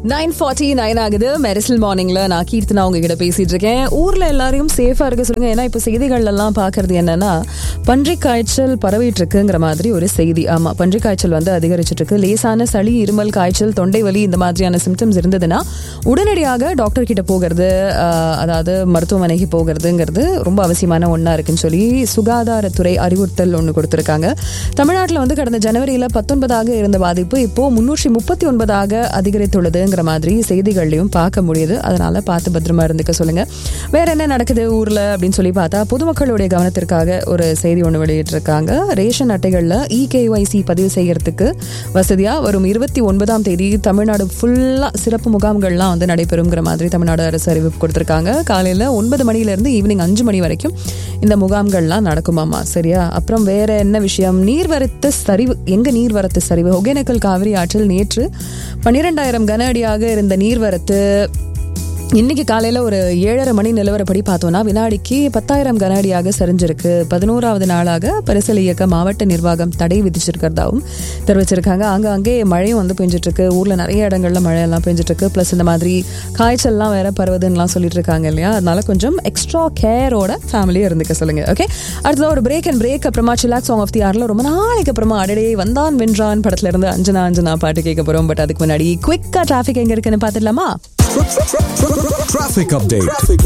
Nine forty nine ஆகுது மெரிசல் மார்னிங்ல நான் கீர்த்தனா உங்ககிட்ட பேசிட்டு இருக்கேன் ஊர்ல எல்லாரையும் சேஃபா இருக்க சொல்லுங்க ஏன்னா இப்ப செய்திகள் எல்லாம் பாக்குறது என்னன்னா பன்றி காய்ச்சல் பரவிட்டு இருக்குங்கிற மாதிரி ஒரு செய்தி ஆமா பன்றி காய்ச்சல் வந்து அதிகரிச்சிட்டு இருக்கு லேசான சளி இருமல் காய்ச்சல் தொண்டை வலி இந்த மாதிரியான சிம்டம்ஸ் இருந்ததுன்னா உடனடியாக டாக்டர் கிட்ட போகிறது ஆஹ், அதாவது மருத்துவமனைக்கு போகிறதுங்கிறது ரொம்ப அவசியமான ஒன்றா இருக்குன்னு சொல்லி சுகாதாரத்துறை அறிவுறுத்தல் ஒன்று கொடுத்துருக்காங்க தமிழ்நாட்டில் வந்து கடந்த ஜனவரியில் பத்தொன்பதாக இருந்த பாதிப்பு இப்போ முன்னூற்றி முப்பத்தி ஒன்பதாக அதிகரித்துள்ளதுங்கிற மாதிரி செய்திகள்லையும் பார்க்க முடியுது அதனால பார்த்து பத்திரமா இருந்துக்க சொல்லுங்க வேற என்ன நடக்குது ஊர்ல அப்படின்னு சொல்லி பார்த்தா பொதுமக்களுடைய கவனத்திற்காக ஒரு செய்தி ஒன்று வெளியிட்டிருக்காங்க ரேஷன் அட்டைகள்ல இகேஒய்சி பதிவு செய்யறதுக்கு வசதியா வரும் இருபத்தி ஒன்பதாம் தேதி தமிழ்நாடு ஃபுல்லா சிறப்பு முகாம்கள்லாம் வந்து நடைபெறுங்கிற மாதிரி தமிழ்நாடு அரசு அறிவிப்பு கொடுத்திருக்காங்க காலையில ஒன்பது மணில இருந்து ஈவினிங் அஞ்சு மணி வரைக்கும் இந்த முகாம்கள்லாம் நடக்குமாமா சரியா அப்புறம் வேற என்ன விஷயம் நீர்வரத்து சரிவு எங்க நீர்வரத்து சரிவு ஒகேனக்கல் காவிரி ஆற்றில் நேற்று பன்னிரெண்டாயிரம் கன அடியாக இருந்த நீர்வரத்து இன்னைக்கு காலையில ஒரு ஏழரை மணி நிலவரப்படி பார்த்தோம்னா வினாடிக்கு பத்தாயிரம் கன அடியாக சரிஞ்சிருக்கு பதினோராவது நாளாக பரிசல் இயக்க மாவட்ட நிர்வாகம் தடை விதிச்சிருக்கிறதாவும் தெரிவிச்சிருக்காங்க அங்க அங்கே மழையும் வந்து பெஞ்சிட்டு இருக்கு ஊர்ல நிறைய இடங்கள்ல மழை எல்லாம் பெஞ்சிட்டு இருக்கு பிளஸ் இந்த மாதிரி காய்ச்சல்லாம் வேற பரவுதுன்னுலாம் சொல்லிட்டு இருக்காங்க இல்லையா அதனால கொஞ்சம் எக்ஸ்ட்ரா கேரோட ஃபேமிலியா இருந்துக்க சொல்லுங்க ஓகே அடுத்தது ஒரு பிரேக் அண்ட் பிரேக் அப்புறமா சிலாக் சாங் ஆஃப் தி ஆர்ல ரொம்ப நாளைக்கு அப்புறமா அடடே வந்தான் வென்றான் படத்துல இருந்து அஞ்சனா அஞ்சனா பாட்டு கேட்க போறோம் பட் அதுக்கு முன்னாடி குவிக்கா டிராஃபிக் எங்க இருக்குன்னு பாத்துடலாமா Traffic update.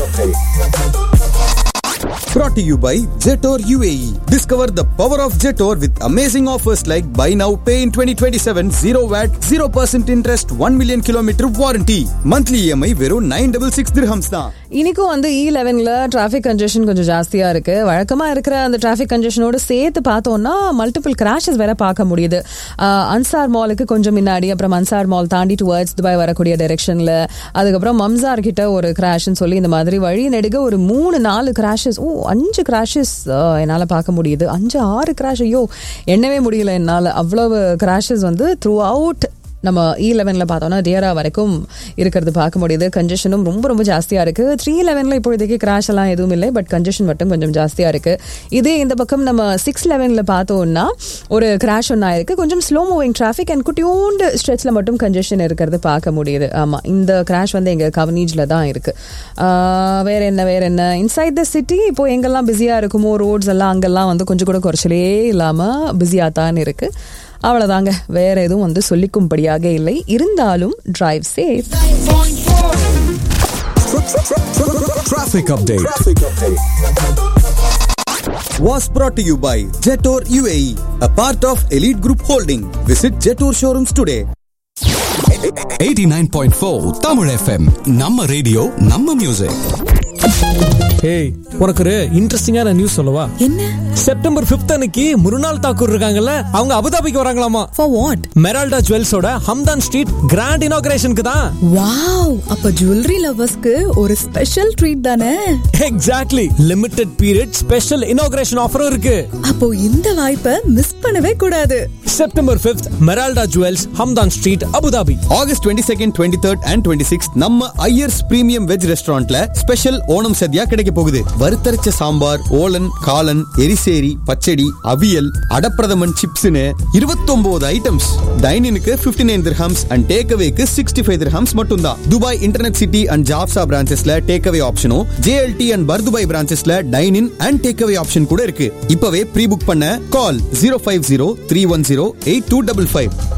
Brought to you by Jetor UAE. Discover the power of Jetor with amazing offers like buy now, pay in 2027, 0 VAT, 0% interest, 1 million kilometer warranty. Monthly EMI வெறும் 966 dirhams தான். இன்னைக்கும் வந்து இ லெவன்ல traffic congestion கொஞ்சம் ஜாஸ்தியா இருக்கு வழக்கமா இருக்கிற அந்த டிராஃபிக் கன்ஜெஷனோட சேர்த்து பார்த்தோம்னா மல்டிபிள் கிராஷஸ் வேற பார்க்க முடியுது ஆஹ் அன்சார் மாலுக்கு கொஞ்சம் முன்னாடி அப்புறம் அன்சார் மால் தாண்டி டுவர்ட்ஸ் துபாய் வரக்கூடிய டைரெக்ஷன்ல அதுக்கப்புறம் மம்சார் கிட்ட ஒரு கிராஷ்னு சொல்லி இந்த மாதிரி வழி நெடுக ஒரு மூணு நாலு கிராஷஸ் ஓ அஞ்சு கிராஷஸ் என்னால் பார்க்க முடியுது அஞ்சு ஆறு கிராஷ் ஐயோ எண்ணவே முடியல என்னால் அவ்வளவு கிராஷஸ் வந்து த்ரூ அவுட் நம்ம இ லெவனில் பார்த்தோம்னா டியரா வரைக்கும் இருக்கிறது பார்க்க முடியுது கன்ஜெஷனும் ரொம்ப ரொம்ப ஜாஸ்தியாக இருக்குது த்ரீ லெவனில் இப்போதைக்கு கிராஷ் எல்லாம் எதுவும் இல்லை பட் கன்ஜெஷன் மட்டும் கொஞ்சம் ஜாஸ்தியாக இருக்குது இதே இந்த பக்கம் நம்ம சிக்ஸ் லெவனில் பார்த்தோம்னா ஒரு கிராஷ் ஒன்றா இருக்குது கொஞ்சம் ஸ்லோ மூவிங் டிராஃபிக் அண்ட் குட்டியோண்டு ஸ்ட்ரெச்சில் மட்டும் கன்ஜெஷன் இருக்கிறது பார்க்க முடியுது ஆமாம் இந்த கிராஷ் வந்து எங்கள் கவனீஜில் தான் இருக்குது வேற என்ன வேற என்ன இன்சைட் த சிட்டி இப்போ எங்கெல்லாம் பிஸியாக இருக்குமோ ரோட்ஸ் எல்லாம் அங்கெல்லாம் வந்து கொஞ்சம் கூட குறைச்சலே இல்லாமல் பிஸியாக தான் இருக்குது அவ்வளவுதாங்க வேற எதுவும் வந்து சொல்லிக்கும்படியாக இல்லை இருந்தாலும் drive safe Traffic update. Was brought to you by Jetor UAE, a part of Elite Group Holding. Visit Jetor showrooms today. 89.4 Tamil FM. நம்ம ரேடியோ நம்ம மியூசிக் ஏய் உனக்கு ஒரு இன்ட்ரெஸ்டிங்கான நியூஸ் சொல்லவா என்ன செப்டம்பர் 5th அன்னைக்கு முருனால் தாக்கூர் இருக்காங்கல்ல அவங்க அபுதாபிக்கு வராங்களாமா ஃபார் வாட் மெரால்டா ஜுவல்ஸோட ஹம்தான் ஸ்ட்ரீட் கிராண்ட் இனாகிரேஷனுக்கு தான் வாவ் அப்ப ஜுவல்லரி லவர்ஸ்க்கு ஒரு ஸ்பெஷல் ட்ரீட் தானே exactly limited period special inauguration ஆஃபரும் இருக்கு அப்போ இந்த வாய்ப்பை மிஸ் பண்ணவே கூடாது September 5th Meralda Jewels Hamdan Street Abu Dhabi August twenty second twenty third and twenty six நம்ம ஐயர்ஸ் பிரீமியம் வெஜ் ரெஸ்டாரண்ட்ல ஸ்பெஷல் ஓணம் சத்யா கிடைக்க போகுது வறுத்தரைச்ச சாம்பார் ஓலன் காளான் எரிசேரி பச்சடி அவியல் அடப்பிரதமன் சிப்ஸ்னு இருபத்தொன்பது ஐட்டம்ஸ் டைனினுக்கு fifty nine dirhams and take அவேக்கு சிக்ஸ்டி ஃபைவ் திர்ஹம்ஸ் மட்டும் தான் Dubai internet city and JAFZA பிரான்ச்சஸ்ல டேக் அவே ஆப்ஷனும் ஜேஎல்டி அண்ட் பர்துபாய் பிரான்ச்சஸ்ல dine in and take away option கூட இருக்கு இப்பவே ப்ரீ புக் பண்ண call zero five zero three one zero eight two double five